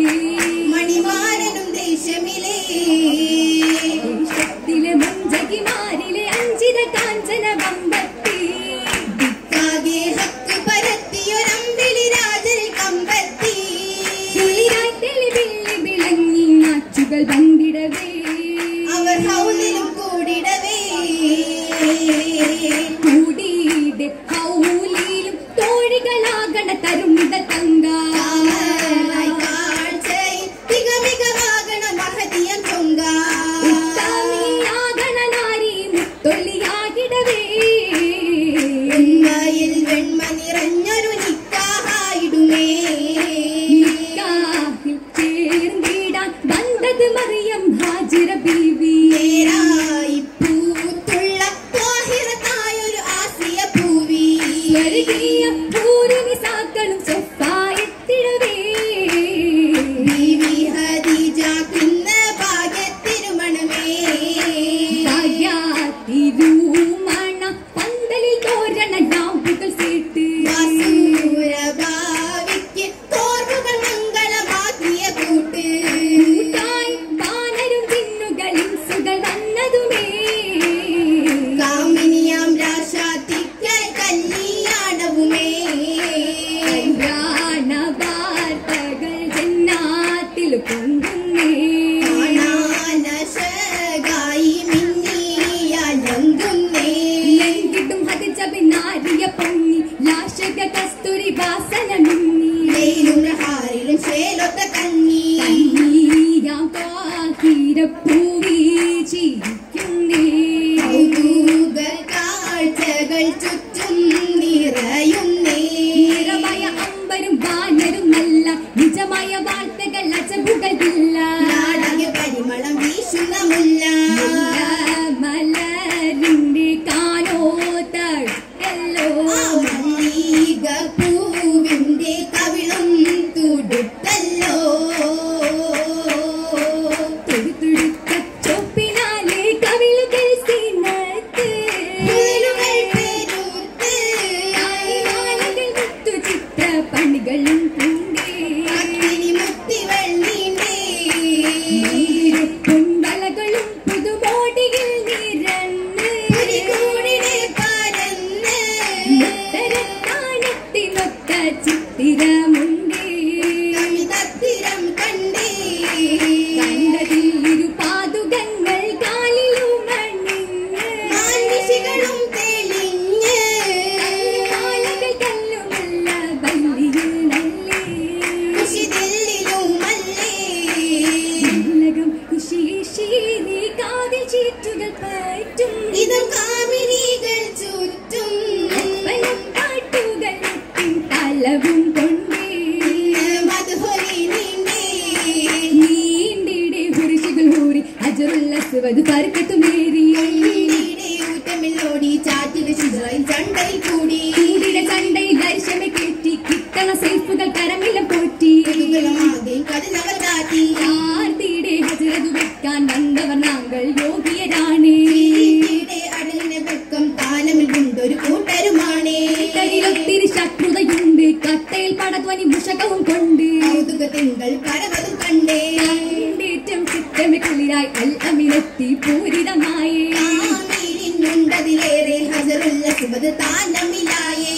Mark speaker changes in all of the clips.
Speaker 1: മണിമാരനും ദേശമിലേ
Speaker 2: ദേശത്തിലെ മുഞ്ചകിമാരിലെ അഞ്ചിത കാഞ്ചന വമ്പത്തി
Speaker 1: കാകെ ഹക്ക് പരത്തിയൊരമ്പിളി രാജൽ കമ്പത്തി
Speaker 2: കുളിരായി തെളിവിള്ളി വിളങ്ങി നാച്ചുകൾ വന്നിടവേ
Speaker 1: അവർ ഹൗലിലും കൂടിടവേ
Speaker 2: കൂടിയുടെ ഹൗലിലും തോഴികളാകണ തരുണിത തങ്ക
Speaker 1: കാമനായി കാഴ്ചയിൽ തികമികമാകണ മഹതിയം ചൊങ്ക
Speaker 2: ഉത്തമിയാകണ നാരി മുത്തൊള്ളിയാകിടവേ
Speaker 1: വെണ്മയിൽ വെണ്മ നിറഞ്ഞൊരു നിക്കാഹായിടുമേ
Speaker 2: നിക്കാഹിൽ ചേർന്നിടാൻ വന്നത് മറിയം ഹാജിറ ബീവി
Speaker 1: നേരായി പൂത്തുള്ള ത്വാഹിറത്തായൊരു ആസിയ പൂവി
Speaker 2: സ്വർഗീയ പൂരിനി സാക്കളും സൊഫായെത്തിടവേ
Speaker 1: ബീവി ഹദീജാക്കുന്ന ഭാഗ്യത്തിരുമണമേ
Speaker 2: ഭാഗ്യാതിരുമണ പന്തലിൽ തോരണ ലാമ്പുകൾ സേട്ട്
Speaker 1: വസൂരഭാവിക്ക് തോർവുകൾ മംഗളമാക്കിയ കൂട്ട്
Speaker 2: കൂട്ടായി വാനരും ജിന്നുകളും സുകൾ വന്നതുമേ
Speaker 1: കാമിനിയാം രാശാത്തിക്കൽ കല്യാണവുമേ
Speaker 2: കല്യാണ വാർത്തകൾ ജന്നാത്തിൽ പൊങ്ങുന്നേ
Speaker 1: കാണാനശകായി മിന്നിയാലങ്കുന്നേ
Speaker 2: ലംഘിട്ടും ഹതിജബിനാരിയ പൊങ്ങി ലാശക കസ്തൂരി വാസന മിന്നി
Speaker 1: വെയിലും ഹാരിലും ചേലൊത്ത കഞ്ഞി
Speaker 2: കണ്ണീരാം കാക്കിരപ്പൂവി ചിരിക്കുന്നേ
Speaker 1: കൗതുക കാഴ്ചകൾ ചുറ്റും നിറയുന്നേ
Speaker 2: നിറമായ അമ്പരും വാനരും നല്ല നിജമായ വാർത്തകൾ അജബുകളില്ല
Speaker 1: നാടക പരിമളം വീശുന്ന മുല്ല
Speaker 2: മലരിന്റെ കാനോ തഴല്ലോ
Speaker 1: ആ മല്ലിക പൂവിന്റെ കവിളും തുടുത്തല്ലോ
Speaker 2: തുടുതുടുത്ത ചൊപ്പിനാലെ കവിളുകൾ സീനത്ത്
Speaker 1: കുഴലുകൾ പെരുത്ത്
Speaker 2: കാലിമാലകൾ മുത്തു ചിത്ര പണികളും പൂണ്ടേ
Speaker 1: അഗ്നി മുത്തി വെള്ളീണ്ടേ
Speaker 2: പൊൻവലകളും പുതുമോടിയിൽ നിരന്ന്
Speaker 1: പുലികൂടിനെ പരന്ന്
Speaker 2: മുത്തരത്താണത്തിനൊത്ത ചിത്തിരമുണ്ടേ
Speaker 1: കവിതത്തിരം കണ്ടേ
Speaker 2: കണ്ടതിൽ ഇരു പാതുകങ്ങൾ കാലിലുമണിഞ്ഞ്
Speaker 1: മാൻവിശികളും തെളിഞ്ഞ്
Speaker 2: കാലകൾ കല്ലുമല്ല വല്ലിയിൽ നല്ലേ
Speaker 1: കുശിതില്ലിലും മല്ലേ
Speaker 2: ഉലകം ഇശിയിശി നീ കാതിൽ ചീറ്റുകൾ പറ്റും
Speaker 1: ഇത് കാമിനികൾ ചുറ്റും
Speaker 2: പലം പാട്ടുകൾ മുട്ടിൻ തലവും കൊണ്ടേ
Speaker 1: മധുഹൊലി നീണ്ടേ
Speaker 2: നീണ്ടിടെ കുരിശുകൾ ഹൂറി അജറുള്ള സുവത് പരുക്കത്തുമേറിയ
Speaker 1: നീടെ ഊറ്റമില്ലോടി ചാറ്റിലെ ശിജറയിൽ ചണ്ടയിൽ കൂടി
Speaker 2: കൂടിയുടെ ചണ്ടയിൽ ദർശമെ കെട്ടി കിട്ടണ സേഫുകൾ കരമില്ല പോറ്റി
Speaker 1: ഇതുകളുമാകെ കടലവർ താത്തി
Speaker 2: ആർത്തിയുടെ ഹജറതു വെക്കാൻ വന്നവർ നാങ്കൾ യോഗ്യരാണേ
Speaker 1: നീടെ അടലിനെ വെക്കം താനമിൽ കൊണ്ടൊരു കൂട്ടരുമാണേ
Speaker 2: ഒത്തിരി ശത്രുതയുണ്ട് കട്ടയിൽ പടധ്വനി മുഷകവും കൊണ്ട്
Speaker 1: കൗതുക തിങ്കൾ കരവതും കണ്ടേ
Speaker 2: കണ്ടേറ്റം ചിത്തമെ കുളിരായി അൽ അമിനെത്തി പൂരിതമായേ
Speaker 1: കാമിനിന്നുണ്ടതിലേറെ ഹസറുള്ള സുബത് താനമിലായേ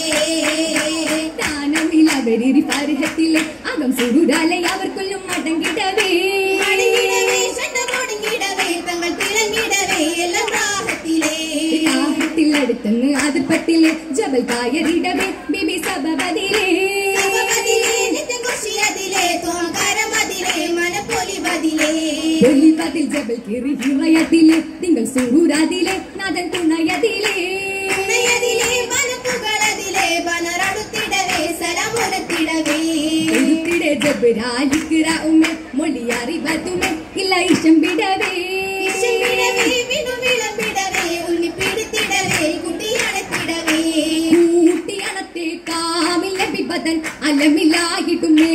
Speaker 2: ദാനമിലവരിരി പരിഹത്തിലെ അകം സുരുരാലെ അവർക്കൊല്ലും മടങ്ങിടവേ
Speaker 1: മടങ്ങിടവേ ഷണ്ടമൊടുങ്ങിടവേ തങ്ങൾ തിളങ്ങിടവേ എല്ലാം രാഹത്തിലേ
Speaker 2: ദാഹത്തിൽ അടുത്തുനിന്ന് അതിർപ്പത്തിലെ ജബൽ കായറിടവേ ബിബി സബബതിലേ
Speaker 1: സബബതിലേ നിത്യം കുശിയതിലേ തോൽക്കരമതിലേ മനപ്പൊലിവതിലേ
Speaker 2: ഒലിപതിൽ ജബൽ കിറി ഹിമയത്തിലെ തിങ്കൾ സുരൂരാതിലെ നാദൻ തുണയതിലേ
Speaker 1: ഉണയതിലേ മനപ്പുകളതിലേ പനറടുത്തിടവേ സലമുരത്തിടവേ
Speaker 2: ഒരുത്തിടെ ജബരാലിക്കിറ ഉമ്മ മൊഴിയറിവതുമേ ഇല്ല ഇഷ്ടം വിടവേ
Speaker 1: ഇശമിടവേ വിടുവിളമ്പിടവേ ഉണ്ണിപ്പിടുത്തിടവേ കുട്ടിയണത്തിടവേ
Speaker 2: കൂട്ടിയണത്തെ കാമില്ല ബിബദൻ അലമിലായിടുമേ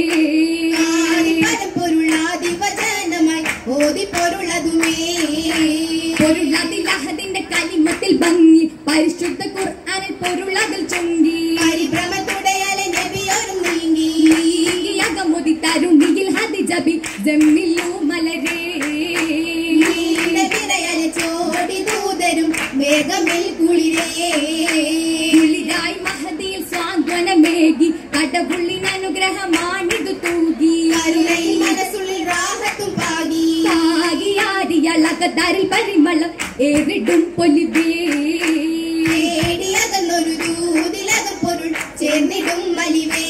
Speaker 1: പരമ്പൊരുളാദിവചനമായി ഓതി പൊരുളതുമേ
Speaker 2: പൊരുളതിലഹദിന്റെ കലിമത്തിൽ ഭംഗി പരിശുദ്ധ ഖുർആനിൽ പൊരുളതിൽ ചൊങ്കി
Speaker 1: പരിഭ്രമത്തുടയാലെ നബിയോരും നീങ്ങി
Speaker 2: നീങ്ങിയകമുതി തരുണിയിൽ ഹദ ജമ്മില്ലു മലരേ
Speaker 1: നീണ്ട വിറയല ചോടി ദൂതരും വേഗമിൽ കുളിരേ
Speaker 2: കുളിരായി മഹതിയിൽ സ്വാന്തനമേകി കടപുള്ളിന് അനുഗ്രഹമാണിതു തൂകി
Speaker 1: കരുണയിൽ മനസ്സുള്ളിൽ രാഹത്തും പാകി
Speaker 2: പാകിയാരിയളകതാരിൽ പരിമളം ഏറിടും പൊലിവേ
Speaker 1: തേടിയതെന്നൊരു ദൂതിലത് പൊരുൾ ചേർന്നിടും മലിവേ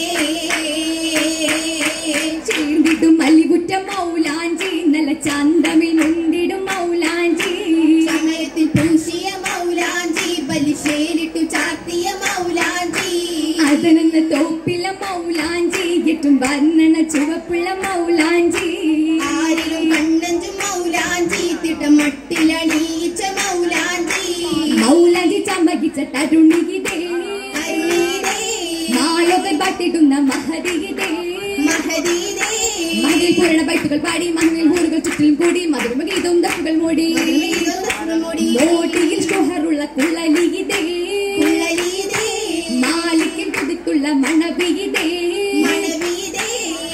Speaker 2: ചേർന്നിടും മല്ലികുറ്റ മൗലാഞ്ചി നല്ല ചന്തമിൽ മുണ്ടിടും മൗലാഞ്ചി
Speaker 1: സമയത്തിൽ പൂശിയ മൗലാഞ്ചി ബലിശേലിട്ടു ചാർത്തിയ മൗലാഞ്ചി
Speaker 2: അതിനെന്ന് തോപ്പില മൗലാഞ്ചി ഏറ്റവും വർണ്ണന ചുവപ്പുള്ള മൗലാഞ്ചി
Speaker 1: ആരിലും കണ്ണഞ്ചു മൗലാഞ്ചി തിട്ടമട്ടിലണീച്ച മൗലാഞ്ചി
Speaker 2: മൗലാഞ്ചി ചമകിച്ച തരുണികിതേ
Speaker 1: കരുണീരേ,
Speaker 2: നാളുകൾ പട്ടിടുന്ന മഹതികിതേ
Speaker 1: മഹദീരേ,
Speaker 2: മതിൽ പൂരണ ബൈക്കുകൾ പാടി മണ്ണിൽ ഊരുകൾ ചുറ്റിലും കൂടി മധുരമ ഗീതവും ദഫുകൾ മൂടി
Speaker 1: മധുരമീതുന്ന പുറമൊടി,
Speaker 2: മോട്ടിയിൽ ഷുഹറുള്ള കുള്ളലികിതേ
Speaker 1: കുഴലീരേ,
Speaker 2: മാലിക്കിൻ കുതിത്തുള്ള മണവികിതേ
Speaker 1: മണവീരേ.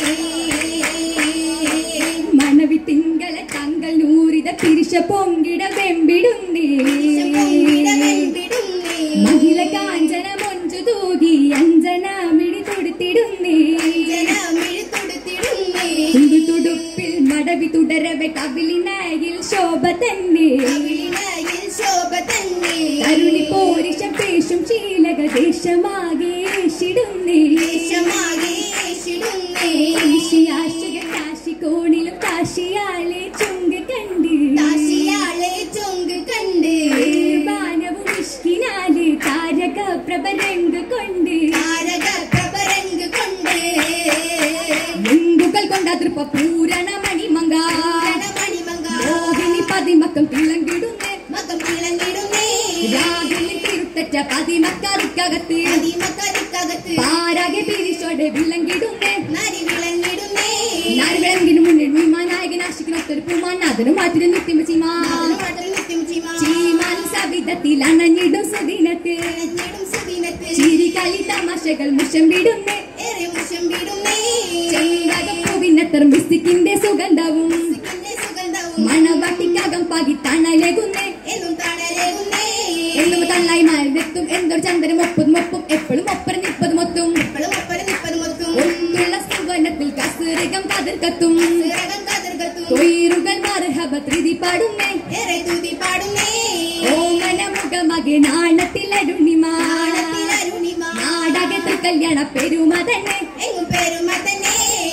Speaker 2: മണവി തിങ്കള തങ്കൾ നൂറിത തിരിശ പൊങ്കിട വെമ്പിടുന്നേ
Speaker 1: പൊങ്ങിട വെൺപിടുന്നേ,
Speaker 2: മഹിള കാഞ്ചന മൊഞ്ചു തൂകി അഞ്ജന മിഴി തൊടുത്തിടുന്നേ
Speaker 1: ജനമിഴി തൊടുത്തിടുന്നേ,
Speaker 2: തുടു തുടുപ്പിൽ മടവി തുടരവെ കവിളിനായിൽ ശോഭ തന്നെ
Speaker 1: കവിളിണയിൽ ശോഭ തന്നെ
Speaker 2: തരുണി പോരിശം പേശും ശീലക ദേശമാകെ ശിടുന്നേ
Speaker 1: ദേശമാകെ ശിടുന്നേ,
Speaker 2: കാശിയാശിക കാശി കോണിലും കാശിയാലെ ചുങ്ക കണ്ട്
Speaker 1: ദാസിയാളെ ചൊങ്ക് കണ്ട്
Speaker 2: ബാനവും ഇഷ്കിനാല് താരക പ്രഭരംഗ് കൊണ്ട്
Speaker 1: താരക പ്രഭരങ്ക് കൊണ്ട്
Speaker 2: മുങ്കുകൾ കൊണ്ട തൃപ്പ പൂരണ മണിമങ്ക
Speaker 1: മണിമങ്ക
Speaker 2: മോഹിനി പതിമക്കം തിളങ്ങിടുന്നേ
Speaker 1: മകം തിളങ്ങിടുന്നേ
Speaker 2: രാഗിനി തിരുത്തറ്റ പതിമക്കറിക്കകത്ത്
Speaker 1: അതിമക്കരിക്കകത്ത്
Speaker 2: പാരാകെ പിരിശോടെ വിളങ്ങിടുന്നേ
Speaker 1: നരി വിളങ്ങിടുന്നേ
Speaker 2: നാലുവിളങ്കിന് മുന്നിൽ വിമാനായകൻ ആശിക്കുന്നൊരു പൂമാൻ അതിനു മാറ്റിന് നിത്യം ചീമാ
Speaker 1: നാട്ടിൽ നിത്യം ചീമാ
Speaker 2: ചീമാൻ സവിധത്തിൽ അണഞ്ഞിടും സുദിനത്തിൽ
Speaker 1: നെടും സുദിനത്ത്
Speaker 2: ചിരി കളി തമാശകൾ മുഷം വിടുന്നേ
Speaker 1: ഏറെ മുഷം വിടുന്നേ
Speaker 2: ചെങ്കകപ്പൂവിനത്ര മിസ്റ്റിക്കിന്റെ സുഗന്ധവും
Speaker 1: സിക്കിന്റെ സുഗന്ധവും
Speaker 2: മണവാട്ടിക്കകം പകി തണലേകുന്നേ
Speaker 1: എന്നും തണലേകുന്നേ
Speaker 2: എന്നും തള്ളായി മാറിനെത്തും എന്തൊരു ചന്ദനം ഒപ്പതും ഒപ്പും എപ്പോഴും ഒപ്പരം നിപ്പതും ഒത്തും
Speaker 1: ഇപ്പോഴും ഒപ്പര നിപ്പതും ഒത്തും
Speaker 2: ഒന്നുള്ള സുവനത്തിൽ കസറികം കതിർക്കത്തും
Speaker 1: സിറകം കതിർകത്തും
Speaker 2: തൊയിറുകൾ മർഹബ ത്രിതി പാടുന്നേ
Speaker 1: ഏറെ തുതി പാടുന്നേ
Speaker 2: ഓമന മുഖമകെ നാണത്തിലരുണിമ
Speaker 1: നാളത്തിൽ അരുണിമ
Speaker 2: നാടകത്തിൽ കല്യാണ പെരുമ തന്നെ
Speaker 1: എങ്ങും പെരുമ തന്നെ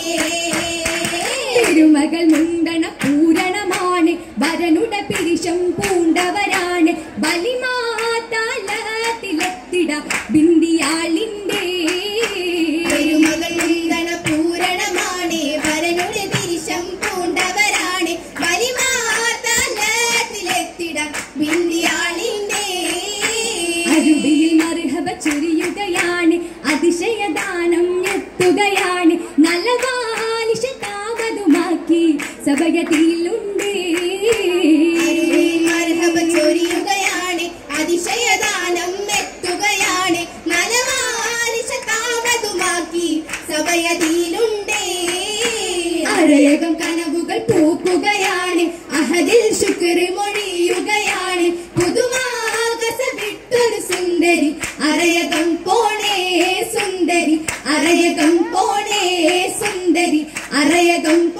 Speaker 2: പെരുമകൾ മുണ്ടണ പൂരണമാണ് വരനുടെ പിരിശം പൂണ്ടവരാണ് ബലിമാതലത്തിലെത്തിട ബിന്ദിയാളിന്റെ
Speaker 1: പെരുമകൾ മുന്തണ പൂരണമാണ് വരനുടെ തിരിശം പൂണ്ടവരാണ് വലിമാതലത്തിലെത്തിട ബിന്ദിയാളിന്റെ
Speaker 2: അരുവിയിൽ മർഹബ ചൊരിയുകയാണ് അതിശയദാനം എത്തുകയാണ് നലവാലിശ താവതുമാക്കി സഭയതിയിലുണ്ട്
Speaker 1: അരുവിൽ മർഹബ ചൊരിയുകയാണ് അതിശയദാനം എത്തുകയാണ് നലവാലിശ താമതുമാക്കി സഭയതിയിലുണ്ടേ അരയകം കനവുകൾ പൂക്കുകയാണ് അഹദിൽ ശുക്ർ മൊഴിയുകയാണ് പുതുമാകസ വിട്ടൊരു സുന്ദരി അരയകം പോണേ സുന്ദരി അരയകം പോണേ സുന്ദരി അരയകം